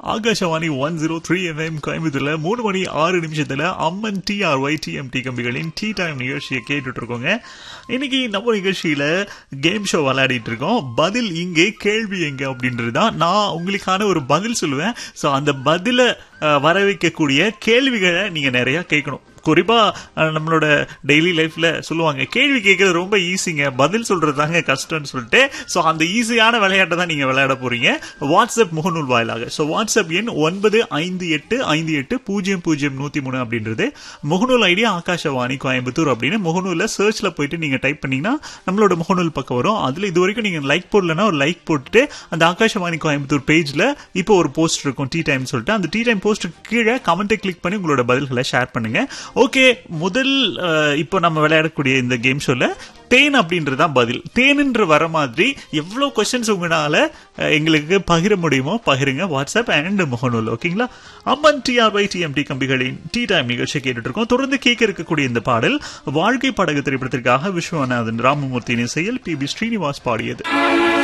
Akashvani one zero three FM கோயம்புத்தூர்ல மூணு மணி ஆறு நிமிஷத்துல அம்மன் டிஆர்ஒய் டிஎம்டி கம்பிகளின் டீ டைம் நிகழ்ச்சியை கேட்டுட்டு இருக்கோங்க இன்னைக்கு நம்ம நிகழ்ச்சியில கேம் ஷோ விளையாடிட்டு இருக்கோம் பதில் இங்கே கேள்வி எங்க அப்படின்றது தான் நான் உங்களுக்கான ஒரு பதில் சொல்லுவேன் ஸோ அந்த பதில அஹ், வர வைக்கக்கூடிய கேள்விகளை நீங்க நிறைய கேட்கணும் குறிப்பா அஹ், நம்மளோட டெய்லி லைஃப்ல சொல்லுவாங்க கேள்வி கேட்கறது ரொம்ப ஈஸிங்க பதில் சொல்றது தாங்க கஷ்டம்னு சொல்லிட்டு ஸோ அந்த ஈஸியான விளையாட்டை தான் நீங்க விளையாட போறீங்க வாட்ஸ்அப் முகநூல் வாயிலாக ஸோ வாட்ஸ்அப் எண் ஒன்பது ஐந்து எட்டு ஐந்து எட்டு பூஜ்ஜியம் பூஜ்ஜியம் நூத்தி மூணு அப்படின்றது முகநூல் ஐடி ஆகாஷவாணி கோயம்புத்தூர் அப்படின்னு முகநூல்ல சர்ச்ல போயிட்டு நீங்க டைப் பண்ணீங்கன்னா நம்மளோட முகநூல் பக்கம் வரும் அதுல இது வரைக்கும் நீங்க லைக் போடலன்னா ஒரு லைக் போட்டுட்டு அந்த ஆகாஷவாணி கோயம்புத்தூர் பேஜ்ல இப்போ ஒரு போஸ்ட் இருக்கும் டீ டைம் சொல்லிட்டு அந்த டீ டைம் போஸ்ட் கீழே கமெண்ட்டை கிளிக் பண்ணி உங்களோட பதில்களை ஷேர் பண்ணுங்க ஓகே முதல் அஹ், இப்போ நம்ம விளையாடக்கூடிய இந்த கேம் ஷோல தேன் அப்படின்றது தான் பதில் தேனுன்ற வர மாதிரி எவ்வளவு கொஸ்டின்ஸ் உங்களால அஹ், எங்களுக்கு பகிர முடியுமோ பகிருங்க வாட்ஸ்அப் அண்ட் முகநூல் ஓகேங்களா அம்மன் டிஆர்ஐ டிஎம்டி கம்பிகளின் டீ டைம் நிகழ்ச்சி கேட்டுட்டு இருக்கோம் தொடர்ந்து கேட்க இருக்கக்கூடிய இந்த பாடல் வாழ்க்கை படகு திரைப்படத்திற்காக விஸ்வநாதன் ராமமூர்த்தியின் இசையில் பி பி ஸ்ரீனிவாஸ் பாடியது